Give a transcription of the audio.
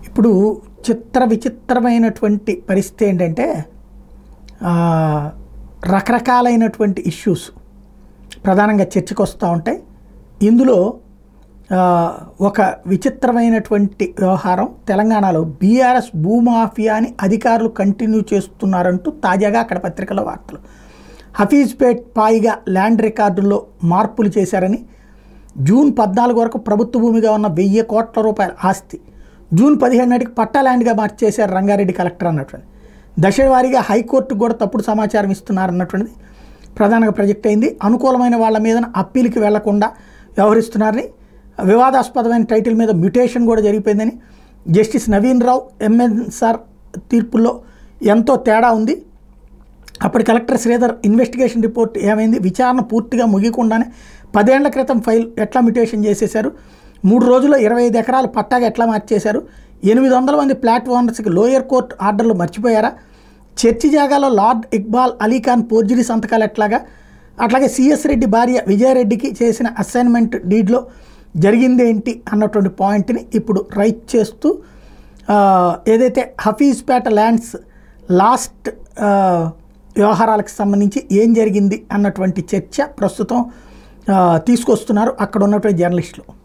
ఇప్పుడు చిత్ర విచిత్రమైనటువంటి పరిస్థితి ఏంటంటే ఆ, రకరకాలైనటువంటి ఇష్యూస్ ప్రధానంగా చర్చకు వస్తూ ఉంటాయి ఇందులో ఆ, ఒక విచిత్రమైనటువంటి వ్యవహారం తెలంగాణలో బీఆర్ఎస్ భూమాఫియాని అధికారులు కంటిన్యూ చేస్తున్నారంటూ తాజాగా అక్కడ పత్రికలో వార్తలు హఫీజ్పేట్ పాయిగా ల్యాండ్ రికార్డుల్లో మార్పులు చేశారని జూన్ పద్నాలుగు వరకు ప్రభుత్వ భూమిగా ఉన్న వెయ్యి కోట్ల రూపాయల ఆస్తి జూన్ పదిహేడు నాటికి పట్టా ల్యాండ్గా మార్చేశారు రంగారెడ్డి కలెక్టర్ అన్నటువంటి దశవారీగా హైకోర్టుకు కూడా తప్పుడు సమాచారం ఇస్తున్నారన్నటువంటిది ప్రధానంగా ప్రొజెక్ట్ అయింది అనుకూలమైన వాళ్ళ మీద అప్పీల్కి వెళ్లకుండా వ్యవహరిస్తున్నారని వివాదాస్పదమైన టైటిల్ మీద మ్యుటేషన్ కూడా జరిగిపోయిందని జస్టిస్ నవీన్ రావు ఎంఎన్సార్ తీర్పుల్లో ఎంతో తేడా ఉంది అప్పటి కలెక్టర్ శ్రీధర్ ఇన్వెస్టిగేషన్ రిపోర్ట్ ఏమైంది విచారణ పూర్తిగా ముగియకుండానే పదేళ్ల క్రితం ఫైల్ ఎట్లా మ్యుటేషన్ చేసేశారు మూడు రోజుల్లో ఇరవై ఐదు ఎకరాలు పట్టాగా ఎట్లా మార్చేశారు ఎనిమిది వందల మంది ప్లాట్ ఓనర్స్కి లోయర్ కోర్టు ఆర్డర్లు మర్చిపోయారా చర్చి జాగాలో లార్డ్ ఇక్బాల్ అలీఖాన్ పోర్జరీ సంతకాలు ఎట్లాగా అట్లాగే సిఎస్ రెడ్డి భార్య విజయారెడ్డికి చేసిన అసైన్మెంట్ డీడ్లో జరిగింది ఏంటి అన్నటువంటి పాయింట్ని ఇప్పుడు రైట్ చేస్తూ ఆ, ఏదైతే హఫీజ్పేట ల్యాండ్స్ లాస్ట్ ఆ, వ్యవహారాలకు సంబంధించి ఏం జరిగింది అన్నటువంటి చర్చ ప్రస్తుతం ఆ, తీసుకొస్తున్నారు అక్కడ ఉన్నటువంటి జర్నలిస్టులు